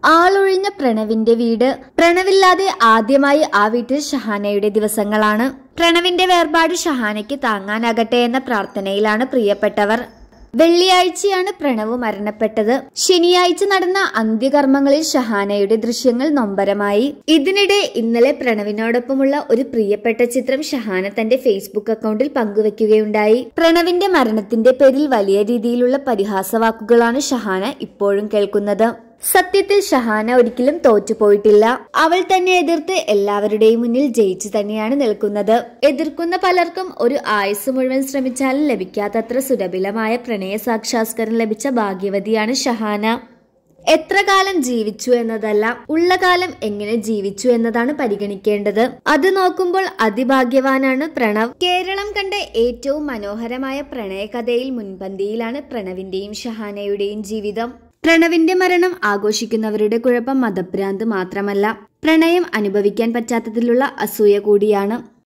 ആളൊഴിഞ്ഞ പ്രണവിന്റെ വീട് പ്രണവില്ലാതെ ആദ്യമായി ആ വീട്ടിൽ ഷഹാനയുടെ ദിവസങ്ങളാണ് പ്രണവിന്റെ വേർപാട് ഷഹാനയ്ക്ക് താങ്ങാനാകട്ടെ എന്ന പ്രാർത്ഥനയിലാണ് പ്രിയപ്പെട്ടവർ വെള്ളിയാഴ്ചയാണ് പ്രണവ് മരണപ്പെട്ടത് ശനിയാഴ്ച നടന്ന അന്ത്യകർമ്മങ്ങളിൽ ഷഹാനയുടെ ദൃശ്യങ്ങൾ നൊമ്പരമായി ഇതിനിടെ ഇന്നലെ പ്രണവിനോടൊപ്പമുള്ള ഒരു പ്രിയപ്പെട്ട ചിത്രം ഷഹാന തന്റെ ഫേസ്ബുക്ക് അക്കൗണ്ടിൽ പങ്കുവെക്കുകയുണ്ടായി പ്രണവിന്റെ മരണത്തിന്റെ പേരിൽ വലിയ രീതിയിലുള്ള പരിഹാസവാക്കുകളാണ് ഷഹാന ഇപ്പോഴും കേൾക്കുന്നത് സത്യത്തിൽ ഷഹാന ഒരിക്കലും തോറ്റുപോയിട്ടില്ല അവൾ തന്നെ എതിർത്ത് എല്ലാവരുടെയും മുന്നിൽ ജയിച്ചു തന്നെയാണ് നിൽക്കുന്നത് എതിർക്കുന്ന പലർക്കും ഒരു ആയുസ് മുഴുവൻ ശ്രമിച്ചാലും ലഭിക്കാത്തത്ര സുലഭിലമായ പ്രണയ സാക്ഷാത്കാരം ലഭിച്ച ഭാഗ്യവതിയാണ് ഷഹാന എത്ര കാലം ജീവിച്ചു എന്നതല്ല ഉള്ള കാലം എങ്ങനെ ജീവിച്ചു എന്നതാണ് പരിഗണിക്കേണ്ടത് അത് നോക്കുമ്പോൾ അതിഭാഗ്യവാനാണ് പ്രണവ് കേരളം കണ്ട ഏറ്റവും മനോഹരമായ പ്രണയകഥയിൽ മുൻപന്തിയിലാണ് പ്രണവിന്റെയും ഷഹാനയുടെയും ജീവിതം പ്രണവിന്റെ മരണം ആഘോഷിക്കുന്നവരുടെ കുഴപ്പം മതഭ്രാന്ത് മാത്രമല്ല പ്രണയം അനുഭവിക്കാൻ പറ്റാത്തതിലുള്ള അസൂയ കൂടിയാണ്